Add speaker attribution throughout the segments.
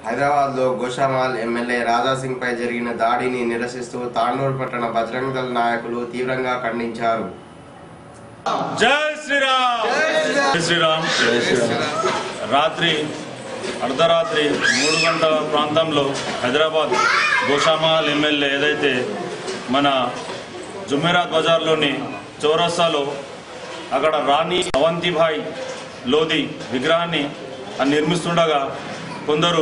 Speaker 1: హైదరాబాద్లో గోషామాల్ ఎమ్మెల్యే రాజాసింగ్ పై జరిగిన దాడిని నిరసిస్తూ తాండూరు పట్టణ బజరంగ దళ నాయకులు తీవ్రంగా ఖండించారు
Speaker 2: జై శ్రీరామ్ జై శ్రీరామ్ రాత్రి అర్ధరాత్రి మూడు గంటల ప్రాంతంలో హైదరాబాద్ గోషామహల్ ఎమ్మెల్యే ఏదైతే మన జుమేరాత్ బజార్లోని చౌరస్తాలో అక్కడ రాణి అవంతిభాయ్ లోధి విగ్రహాన్ని నిర్మిస్తుండగా కొందరు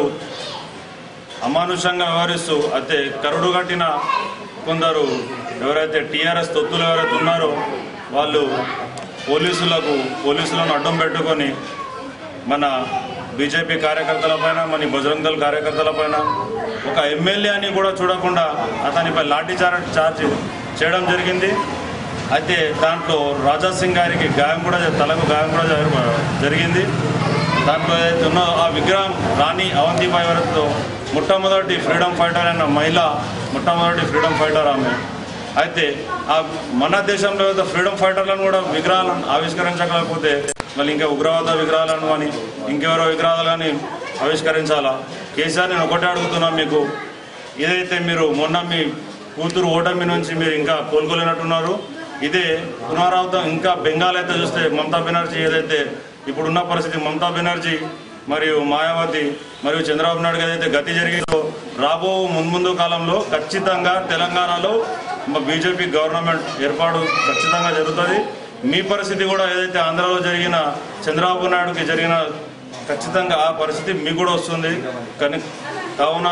Speaker 2: అమానుషంగా వ్యవహరిస్తూ అయితే కరుడు కట్టిన కొందరు ఎవరైతే టీఆర్ఎస్ తొత్తులు ఎవరైతే ఉన్నారో వాళ్ళు పోలీసులకు పోలీసులను అడ్డం పెట్టుకొని మన బీజేపీ కార్యకర్తల పైన మన బజరంగ దళ కార్యకర్తల పైన ఒక ఎమ్మెల్యే అని కూడా చూడకుండా అతనిపై లాఠీ చార్జ్ చార్జ్ చేయడం జరిగింది అయితే దాంట్లో రాజా సింగ్ గారికి గాయం కూడా తలకు గాయం కూడా జరి- జరిగింది దాంట్లో ఏదైతే ఉన్నో ఆ విగ్రహం రాణి అవంతిబాయి వరకు మొట్టమొదటి ఫ్రీడమ్ ఫైటర్ అయిన మహిళ మొట్టమొదటి ఫ్రీడమ్ ఫైటర్ ఆమె అయితే ఆ మన దేశంలో ఏదో ఫ్రీడమ్ ఫైటర్లను కూడా విగ్రహాలను ఆవిష్కరించకపోతే మళ్ళీ ఇంకా ఉగ్రవాద విగ్రహాలను కానీ ఇంకెవరో విగ్రహాలు కానీ ఆవిష్కరించాలా కేసీఆర్ నేను ఒకటే అడుగుతున్నాను మీకు ఏదైతే మీరు మొన్న మీ కూతురు ఓటమి నుంచి మీరు ఇంకా కోలుకోలేనట్టున్నారు ఇదే పునరావృతం ఇంకా బెంగాల్ అయితే చూస్తే మమతా బెనర్జీ ఏదైతే ఇప్పుడున్న పరిస్థితి మమతా బెనర్జీ మరియు మాయావతి మరియు చంద్రబాబు నాయుడు ఏదైతే గతి జరిగిందో రాబో మున్ముందు కాలంలో ఖచ్చితంగా తెలంగాణలో మా బీజేపీ గవర్నమెంట్ ఏర్పాటు ఖచ్చితంగా జరుగుతుంది మీ పరిస్థితి కూడా ఏదైతే ఆంధ్రాలో జరిగిన చంద్రబాబు నాయుడుకి జరిగిన ఖచ్చితంగా ఆ పరిస్థితి మీకు కూడా వస్తుంది కానీ కావున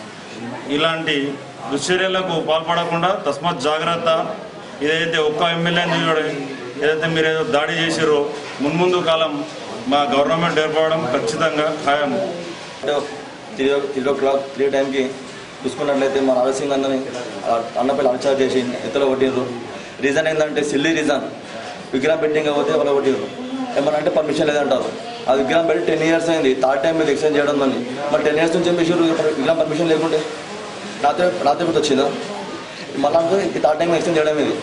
Speaker 2: ఇలాంటి దుశ్చర్యలకు పాల్పడకుండా తస్మాత్ జాగ్రత్త ఏదైతే ఒక్క ఎమ్మెల్యేని చూడండి ఏదైతే మీరు ఏదో దాడి చేసిరో మున్ముందు కాలం మా గవర్నమెంట్ ఏర్పడడం ఖచ్చితంగా ఖాయం
Speaker 3: అంటే three three o'clock three టైంకి చూసుకున్నట్లయితే మా రాజసింగ్ అన్నని అన్నపల్లి అన్చార్జ్ చేసి ఎత్తులో కొట్టిర్రు రీజన్ ఏంటంటే సిల్లీ రీజన్ విగ్రహం పెట్టింగ్ పోతే వాళ్ళు కొట్టిర్రు ఏమన్నా అంటే పర్మిషన్ లేదంటారు ఆ విగ్రహం పెట్టి టెన్ ఇయర్స్ అయింది థర్డ్ టైం మీద ఎక్స్చేంజ్ చేయడం దాన్ని మరి టెన్ ఇయర్స్ నుంచి ఏం చేసారు విగ్రహం పర్మిషన్ లేకుంటే రాత్రి రాత్రి పూట వచ్చిందా మళ్ళీ ఈ థర్డ్ టైం ఎక్స్చేంజ్ చేయడం ఇది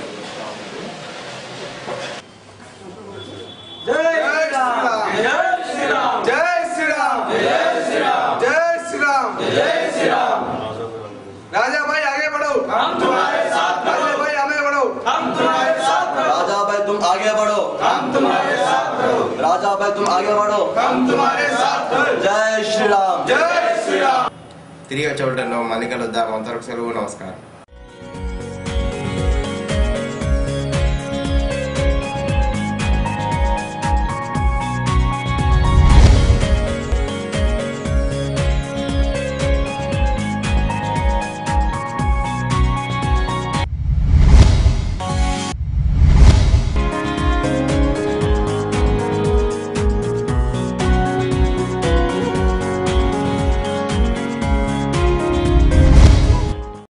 Speaker 4: जय श्री राम जय श्री राम जय श्री राम जय श्री राम राजा भाई आगे बढ़ो हम तुम्हारे साथ राजा भाई आगे बढ़ो हम तुम्हारे साथ
Speaker 3: राजा भाई तुम आगे बढ़ो
Speaker 4: हम तुम्हारे साथ
Speaker 3: राजा भाई तुम आगे बढ़ो
Speaker 4: हम तुम्हारे साथ
Speaker 3: जय श्री राम
Speaker 4: जय श्री राम
Speaker 1: తిరిగి వచ్చే మళ్ళీ కలుద్దాం అంతవరకు సెలవు నమస్కారం